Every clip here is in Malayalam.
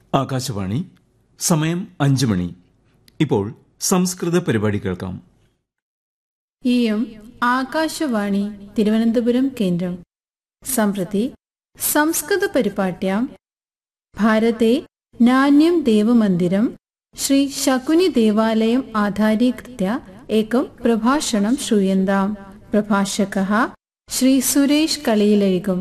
ആകാശവാണി സമയം അഞ്ച് മണി ഇപ്പോൾ സംസ്കൃത പരിപാടി കേൾക്കാം ഇയം ആകാശവാണി തിരുവനന്തപുരം കേന്ദ്രം सम्प्रति संस्कृतपरिपाट्यां भारते नान्यं देवमन्दिरं श्री शकुनिदेवालयम् आधारीकृत्य एकं प्रभाषणं श्रूयन्ताम् प्रभाषकः श्री सुरेश कलीलयिगम्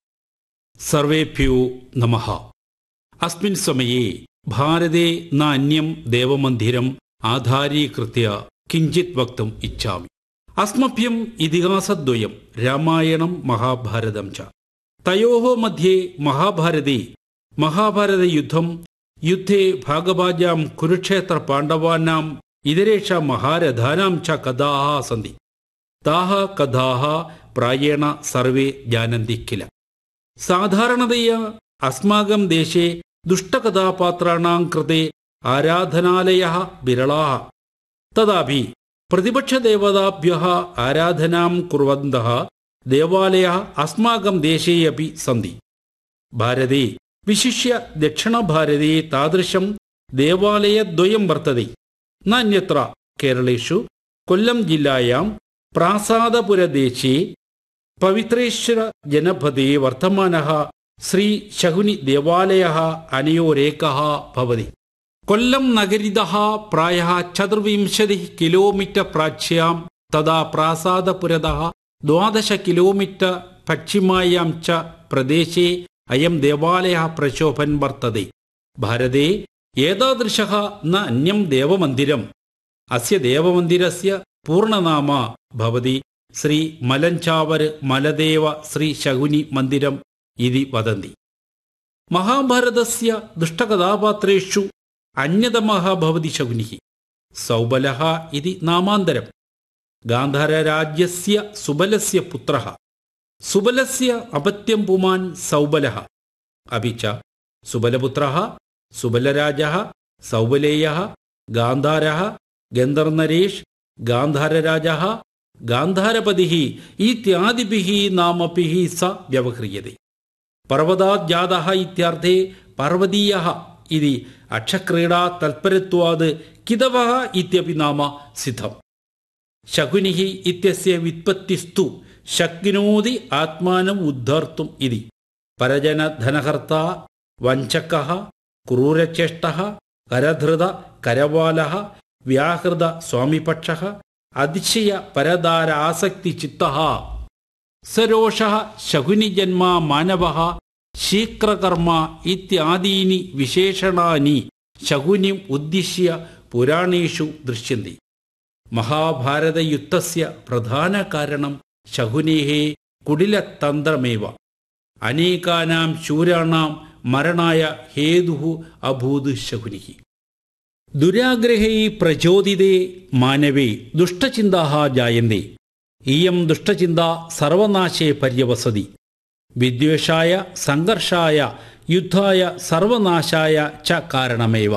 സർവേഭ്യോ നമ അസ്മിൻ സമയേ ഭാരതേ ന അന്യം ദേവമന്ദിരം ആധാരീകൃത്യ കിഞ്ചിത് വക്തും ഇച്ഛാമി അസ്മഭ്യം ഇതിഹാസദ്വയം രാമായണം മഹാഭാരതം ച തയോः മധ്യേ മഹാഭാരതേ മഹാഭാരതയുദ്ധം യുദ്ധേ ഭാഗഭാജാം കുരുക്ഷേത്ര പാണ്ഡവാനാം ഇതരേഷാം മഹാരഥാനാം ച കഥാः സന്തി താः കഥാः പ്രായേണ സർവേ ജാനന്തി കില സാധാരണതയ അസ്മാകം ദേശേ ദുഷ്ടകഥാപാത്രാണാം കൃത്തെ ആരാധനാലയः വിരളാः തഥാപി പ്രതിപക്ഷദേവതാഭ്യः ആരാധനാം കുർവന്തः ദേവാലയः അസ്മാകം ദേശേ അപി സന്തി ഭാരതേ വിശിഷ്യ ദക്ഷിണഭാരതേ താദൃശം ദേവാലയദ്വയം വർത്തതെ നാന്യത്ര കേരളേഷു കൊല്ലം ജില്ലായാം പ്രാസാദപുരദേശേ പവിത്രേശ്വര ജനപദേ വർത്തമാനः ശ്രീ ശകുനി ദേവാലയः അനയോരേകः ഭവതി കൊല്ലം നഗരിതः പ്രായः ചതുർവിംശതിः കിലോമീറ്റർ പ്രാച്യാം തഥാ പ്രാസാദപുരതः ദ്വാദശ കിലോമീറ്റർ പശ്ചിമായാം ച പ്രദേശേ അയം ദേവാലയः പ്രശോഭൻ വർത്തते ഭാരതേ ഏതാദൃശः ന അന്യം ദേവമന്ദിരം അസ്യ ദേവമന്ദിരസ്യ പൂർണ്ണനാമ ഭവതി ശ്രീ മലഞ്ചാവർ മലദേവ ശ്രീ ശകുനി മന്ദിരം ഇതി വദന്തി മഹാഭാരതസ്യ ദുഷ്ടകഥാപാത്രേഷു അന്യതമः ഭവതി ശകുനിः സൗബലः ഇതി നാമാന്തരം ഗാന്ധാരരാജ്യസ്യ സുബലസ്യ പുത്രः സുബലസ്യ അപത്യം പുമാൻ സൗബലः अपि च സുബലപുത്രः സുബലരാജः സൗബലേയः ഗാന്ധാരः ഗന്ധർനരേഷ് ഗാന്ധാരരാജः ഗാന്ധാരപതിः ഇത്യാദിഭിः നാമഭിः സ വ്യവഹ്രിയते പർവ്വതാത് ജാതः ഇത്യർത്ഥേ പാർവതീയः ഇതി അക്ഷക്രീഡാ തൽപരത്വാത് കിതവः ഇത്യപി നാമ സിദ്ധം ശകുനിः ഇത്യസ്യ വിത്പത്തിസ്തു ശക്നോതി ആത്മാനം ഉദ്ധർത്തും ഇതി പരജനധനഹർത്ത വഞ്ചകः ക്രൂരചേഷ്ടः കരധൃത കരവാലः വ്യാഹൃത സ്വാമിപക്ഷः അതിശയ പരദാരാസക്തി ചിത്തः സരോഷः ശകുനിജന്മാ മാനവः ശീക്രകർമ്മ ഇത്യാദീനി വിശേഷണാനി ശകുനിം ഉദ്ദിശ്യ പുരാണേഷു ദൃശ്യന്തി മഹാഭാരതയുദ്ധസ്യ പ്രധാന കാരണം ശകുനേः കുടിലതന്ത്രമേവ അനേകാനാം ശൂരാണാം മരണായ ഹേതുഃ അഭൂത് ശകുനിः ദുരാഗ്രഹൈ പ്രചോദിതേ മാനവേ ദുഷ്ടചിന്താः ജായന്തെ ഇയം ദുഷ്ടചിന്ത സർവനാശേ പര്യവസതി വിദ്വേഷായ സംഘർഷായ യുദ്ധായ സർവനാശായ ച കാരണമേവ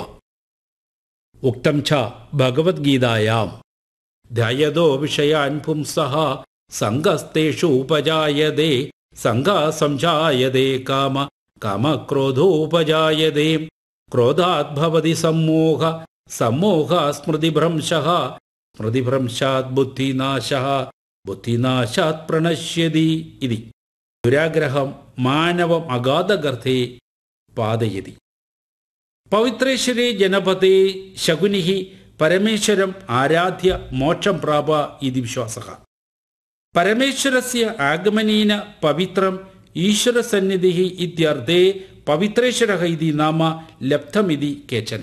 ഉക്തം ച ഭഗവത്ഗീതായാം ധ്യയതോ വിഷയാൻ പുംസഃ സംഘസ്തേഷു ഉപജായതേ സംഘ സംജായതേ കാമ കാമക്രോധോപജായതേ ക്രോധാത് ഭവതി സമ്മോഹ സമ്മോഹ സ്മൃതിഭ്രംശഃ സ്മൃതിഭ്രംശാത് ബുദ്ധിനാശഃ ബുദ്ധിനാശാത് പ്രണശ്യതി ഇതി ദുരാഗ്രഹം മാനവം അഗാധഗർഭേ പാതയതി പവിത്രേശ്വരേ ജനപദേ ശകുനിः പരമേശ്വരം ആരാധ്യ മോക്ഷം പ്രാപ ഇതി വിശ്വാസः പരമേശ്വരസ്യ ആഗമനേന പവിത്രം ഈശ്വരസന്നിധിः ഇത്യർത്ഥേ പവിത്രേശ്വരः ഇതി നാമ ലബ്ധമിതി കേചന